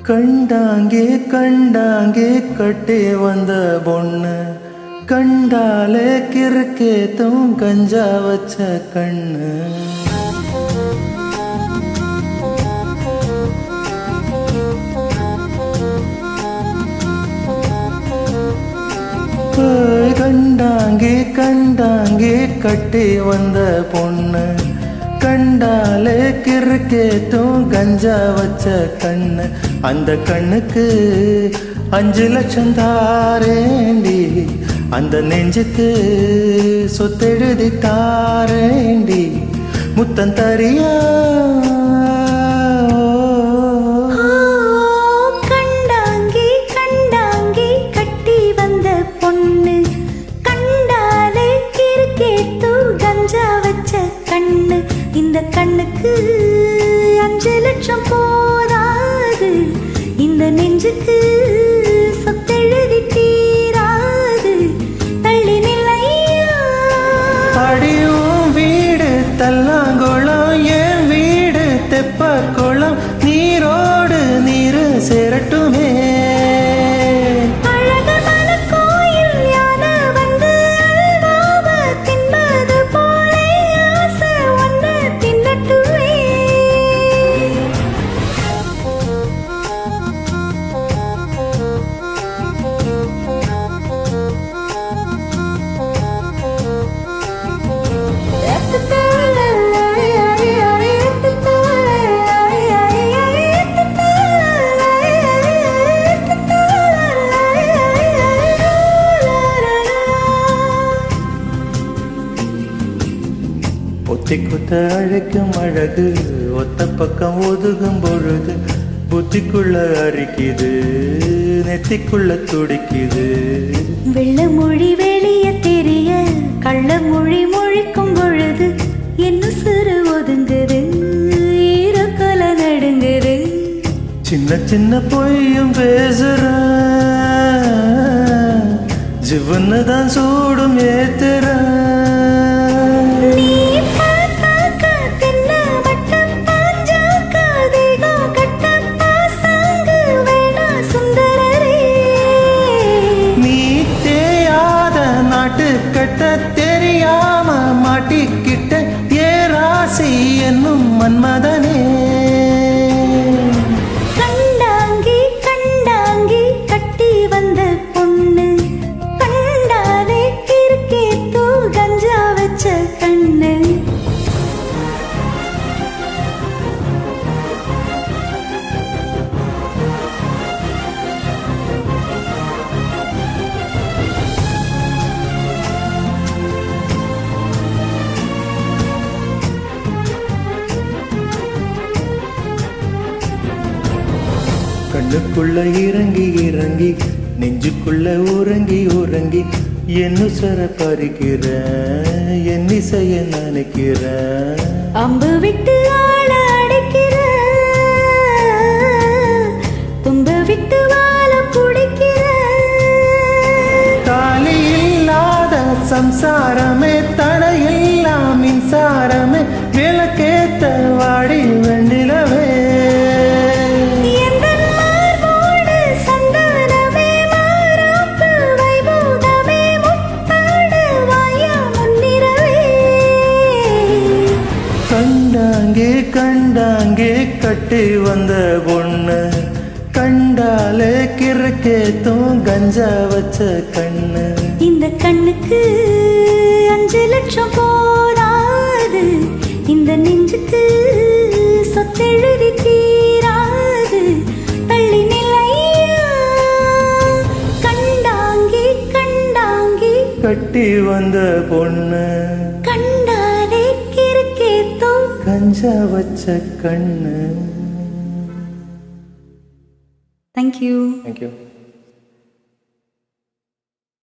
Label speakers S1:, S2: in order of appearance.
S1: கண்டாங்கே கண்டாங்கே கட்டி வந்த பொண்ணு கண்டாலே கிறுக்கேத்தும் கஞ்சா வச்ச கண்ணு ஓய், கண்டாங்கே கண்டாங்கே கட்டி வந்த பொண்ணு கண்டாலே கிறுக்கேத்தும் கஞ்சா வச்ச கண்ணு அந்த கண்ணுக்கு அஞ்சு லட்சம் தாரேண்டி அந்த நெஞ்சுக்கு சொத்தெழுதி தாரேண்டி முத்தம் தரியா
S2: கண்டாங்கி கண்டாங்கி கட்டி வந்த பொண்ணு கண்டாலே கிறுக்கேத்து கஞ்சா வச்ச கண்ணு இந்த கண்ணுக்கு அஞ்சு லட்சம் போதாது இந்த நெஞ்சுக்கு சொத்தெழுதி தீராது தள்ளி நிலையா
S1: அடியும் வீடு தல்லாங்குளம் என் வீடு தெப்ப குளம் நீரோடு நீரு சேரட்டுமே
S2: அழகர் மலர் கோயில் யானை வந்து அல்வாவ தின்பது போலே ஆசை ஒன்று தின்னட்டுமே
S1: ஒத்தி குத்த அழைக்கும் அழகு ஒத்த பக்கம் ஒதுகும் பொழுது புத்திக்குள்ள அரிக்குது நெத்திக்குள்ள துடிக்குது
S2: வெள்ள மொழி வெளிய தெரிய கள்ள மொழி மொழிக்கும் பொழுது என்ன சிறு ஒதுங்குது ஈரக்கல நடுங்குது
S1: சின்ன சின்ன பொய்யும் பேசுற ஜிவன்னு தான் சூடும் ஏத்துற
S2: நீ பார்த்தாக்க தின்ன வட்டம் பாஞ்சாக்க தேகம் கட்ட பாசாங்கு வேணா சுந்தரரே
S1: நீ தேயாத நாட்டு கட்ட தெரியாம மாட்டிக்கிட்ட ஏ ராசி என்னும் மன்மதனே
S2: கண்டாங்கி கண்டாங்கி கட்டி வந்த பொண்ணு கண்டாலே கிறுக்கே தூ கஞ்சா வச்ச கண்ணு
S1: கண்ணுக்குள்ள இறங்கி இறங்கி நெஞ்சுக்குள்ள உறங்கி உறங்கி என்ன சர பறிக்கிற என் இசைய நினைக்கிற
S2: அம்பு விட்டு ஆள அடைக்கிற தும்பு விட்டு வாழ பிடிக்கிற
S1: தாலி இல்லாத சம்சாரமே தடையில்லா மின்சாரமே விளக்கேத்த வாடி வெண்ணிலவே
S2: எந்தன் மார்போடு சந்தனமே மாறாப்பு வைபூதமே முத்தாடு வாயா முன்னிரவே
S1: கண்டாங்கே கண்டாங்கே கட்டி வந்த பொண்ணு கண்டாலே கிறுக்கேத்தும் கஞ்சா வச்ச கண்ணு
S2: இந்த கண்ணுக்கு அஞ்சு லட்சம் போராது இந்த நெஞ்சுக்கு சொத்தெழுதி தீராது தள்ளி நிலையா கண்டாங்கி கண்டாங்கி
S1: கட்டி வந்த பொண்ணு
S2: கண்டாலே கிறுக்கேத்தோ
S1: கஞ்சா வச்ச கண்ணு
S2: தேங்க்யூ
S1: தேங்க்யூ